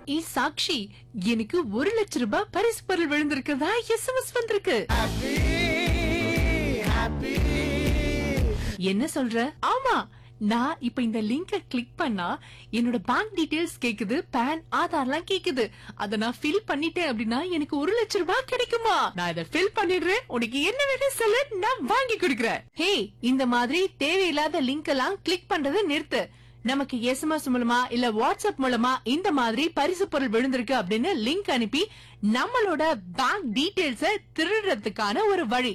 ஏ சாக்ஷி எனக்கு ஒரு லட்சம் ரூபாய் பரிசு பொருள் விழுந்திருக்கிறதா எஸ்எம்எஸ் வந்திருக்கு என்ன சொல்ற ஆமா நான் இப்ப இந்த லிங்க கிளிக் பண்ணா என்னோட பேங்க் டீடைல்ஸ் கேக்குது பேன் ஆதார்லாம் கேக்குது அத நான் ஃபில் பண்ணிட்டேன் அப்படின்னா எனக்கு ஒரு லட்சம் ரூபாய் கிடைக்குமா நான் இத ஃபில் பண்ணிடுறேன் உனக்கு என்ன வேணும் சொல்லு நான் வாங்கி கொடுக்கறேன் ஹே இந்த மாதிரி தேவையில்லாத லிங்க் எல்லாம் கிளிக் பண்றதை நிறுத்து நமக்கு எஸ்எம்எஸ் மூலமா இல்ல வாட்ஸ்அப் மூலமா இந்த மாதிரி பரிசு பொருள் விழுந்திருக்கு அப்படின்னு லிங்க் அனுப்பி நம்மளோட பேங்க் டீடைல்ஸ திருடுறதுக்கான ஒரு வழி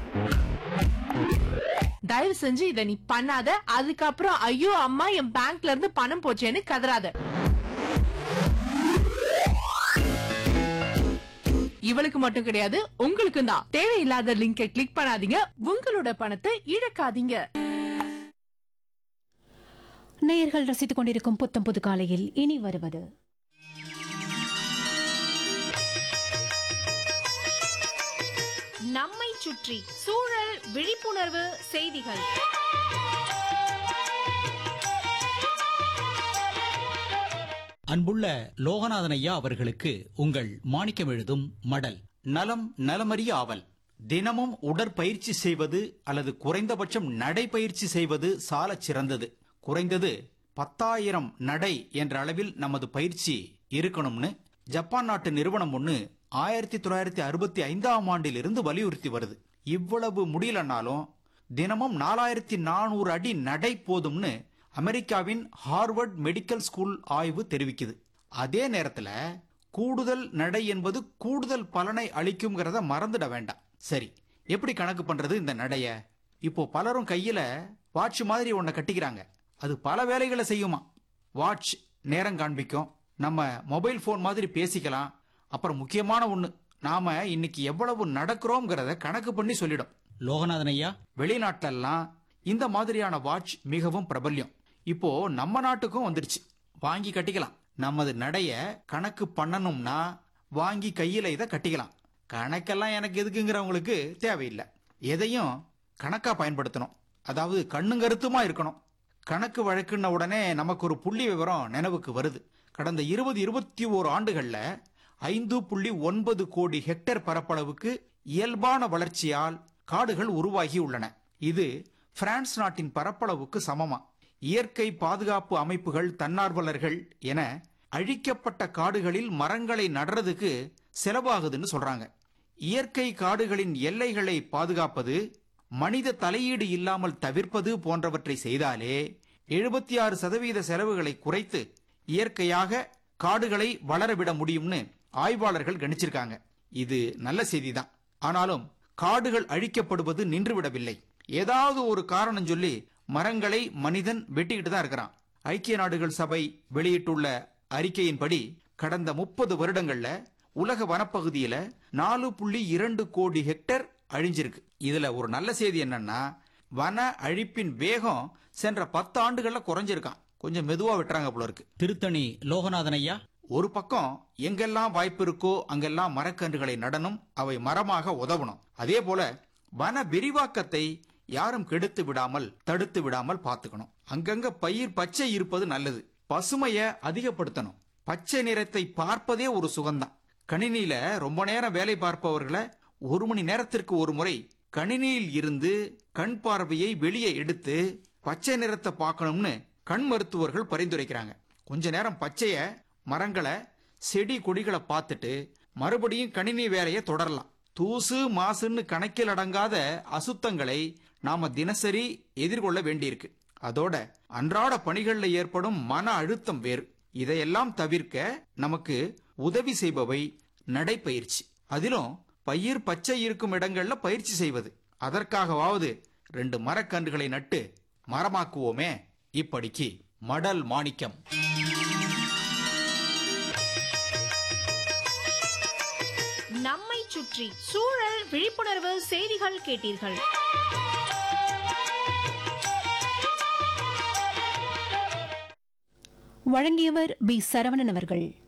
தயவு செஞ்சு இத நீ பண்ணாத அதுக்கப்புறம் ஐயோ அம்மா என் பேங்க்ல இருந்து பணம் போச்சேன்னு கதறாத இவளுக்கு மட்டும் கிடையாது உங்களுக்கும் தான் தேவையில்லாத லிங்கை கிளிக் பண்ணாதீங்க உங்களோட பணத்தை இழக்காதீங்க நேயர்கள் ரசித்துக் கொண்டிருக்கும் புத்தம் புது காலையில் இனி வருவது நம்மை சுற்றி சூழல் விழிப்புணர்வு செய்திகள் அன்புள்ள லோகநாதன் ஐயா அவர்களுக்கு உங்கள் மாணிக்கம் எழுதும் மடல் நலம் நலமறிய ஆவல் தினமும் உடற்பயிற்சி செய்வது அல்லது குறைந்தபட்சம் நடைப்பயிற்சி செய்வது சாலச் சிறந்தது குறைந்தது பத்தாயிரம் நடை என்ற அளவில் நமது பயிற்சி இருக்கணும்னு ஜப்பான் நாட்டு நிறுவனம் ஒன்று ஆயிரத்தி தொள்ளாயிரத்தி அறுபத்தி ஐந்தாம் ஆண்டிலிருந்து வலியுறுத்தி வருது இவ்வளவு முடியலனாலும் தினமும் நாலாயிரத்தி நானூறு அடி நடை போதும்னு அமெரிக்காவின் ஹார்வர்ட் மெடிக்கல் ஸ்கூல் ஆய்வு தெரிவிக்குது அதே நேரத்துல கூடுதல் நடை என்பது கூடுதல் பலனை அளிக்கும்ங்கிறத மறந்துட வேண்டாம் சரி எப்படி கணக்கு பண்றது இந்த நடைய இப்போ பலரும் கையில வாட்ச் மாதிரி ஒன்ன கட்டிக்கிறாங்க அது பல வேலைகளை செய்யுமா வாட்ச் நேரம் காண்பிக்கும் நம்ம மொபைல் போன் மாதிரி பேசிக்கலாம் அப்புறம் முக்கியமான ஒண்ணு நாம இன்னைக்கு எவ்வளவு நடக்கிறோம்ங்கிறத கணக்கு பண்ணி சொல்லிடும் லோகநாதன் ஐயா வெளிநாட்டிலெல்லாம் இந்த மாதிரியான வாட்ச் மிகவும் பிரபல்யம் இப்போ நம்ம நாட்டுக்கும் வந்துடுச்சு வாங்கி கட்டிக்கலாம் நமது நடைய கணக்கு பண்ணணும்னா வாங்கி கையில இதை கட்டிக்கலாம் கணக்கெல்லாம் எனக்கு எதுக்குங்கிறவங்களுக்கு தேவையில்லை எதையும் கணக்கா பயன்படுத்தணும் அதாவது கண்ணும் கருத்துமா இருக்கணும் கணக்கு வழக்குன்ன உடனே நமக்கு ஒரு புள்ளி விவரம் நினைவுக்கு வருது கடந்த இருபது இருபத்தி ஓரு ஆண்டுகள்ல ஐந்து புள்ளி ஒன்பது கோடி ஹெக்டேர் பரப்பளவுக்கு இயல்பான வளர்ச்சியால் காடுகள் உருவாகி உள்ளன இது பிரான்ஸ் நாட்டின் பரப்பளவுக்கு சமமா இயற்கை பாதுகாப்பு அமைப்புகள் தன்னார்வலர்கள் என அழிக்கப்பட்ட காடுகளில் மரங்களை நடுறதுக்கு செலவாகுதுன்னு சொல்றாங்க இயற்கை காடுகளின் எல்லைகளை பாதுகாப்பது மனித தலையீடு இல்லாமல் தவிர்ப்பது போன்றவற்றை செய்தாலே எழுபத்தி ஆறு சதவீத செலவுகளை குறைத்து இயற்கையாக காடுகளை வளரவிட முடியும்னு ஆய்வாளர்கள் கணிச்சிருக்காங்க இது நல்ல செய்திதான் ஆனாலும் காடுகள் அழிக்கப்படுவது நின்றுவிடவில்லை ஏதாவது ஒரு காரணம் சொல்லி மரங்களை மனிதன் வெட்டிக்கிட்டு தான் இருக்கிறான் ஐக்கிய நாடுகள் சபை வெளியிட்டுள்ள அறிக்கையின்படி கடந்த முப்பது வருடங்கள்ல உலக வனப்பகுதியில நாலு புள்ளி இரண்டு கோடி ஹெக்டேர் அழிஞ்சிருக்கு இதுல ஒரு நல்ல செய்தி என்னன்னா வன அழிப்பின் வேகம் சென்ற பத்து ஆண்டுகள்ல குறைஞ்சிருக்கான் கொஞ்சம் மெதுவா வெட்டுறாங்க போல இருக்கு திருத்தணி லோகநாதன் ஐயா ஒரு பக்கம் எங்கெல்லாம் வாய்ப்பு இருக்கோ அங்கெல்லாம் மரக்கன்றுகளை நடணும் அவை மரமாக உதவணும் அதே போல வன விரிவாக்கத்தை யாரும் கெடுத்து விடாமல் தடுத்து விடாமல் பார்த்துக்கணும் அங்கங்க பயிர் பச்சை இருப்பது நல்லது பசுமைய அதிகப்படுத்தணும் பச்சை நிறத்தை பார்ப்பதே ஒரு சுகம்தான் கணினியில ரொம்ப நேரம் வேலை பார்ப்பவர்களை ஒரு மணி நேரத்திற்கு ஒரு முறை கணினியில் இருந்து கண் பார்வையை வெளியே எடுத்து பச்சை நிறத்தை பார்க்கணும்னு கண் மருத்துவர்கள் பரிந்துரைக்கிறாங்க கொஞ்ச நேரம் பச்சைய மரங்களை செடி கொடிகளை பார்த்துட்டு மறுபடியும் கணினி வேலையை தொடரலாம் தூசு மாசுன்னு கணக்கில் அடங்காத அசுத்தங்களை நாம தினசரி எதிர்கொள்ள வேண்டியிருக்கு அதோட அன்றாட பணிகளில் ஏற்படும் மன அழுத்தம் வேறு இதையெல்லாம் தவிர்க்க நமக்கு உதவி செய்பவை நடைப்பயிற்சி அதிலும் பயிர் பச்சை இருக்கும் இடங்கள்ல பயிற்சி செய்வது அதற்காகவாவது ரெண்டு மரக்கன்றுகளை நட்டு மரமாக்குவோமே இப்படிக்கு மடல் மாணிக்கம் நம்மை சுற்றி சூழல் விழிப்புணர்வு செய்திகள் கேட்டீர்கள் வழங்கியவர் பி சரவணன் அவர்கள்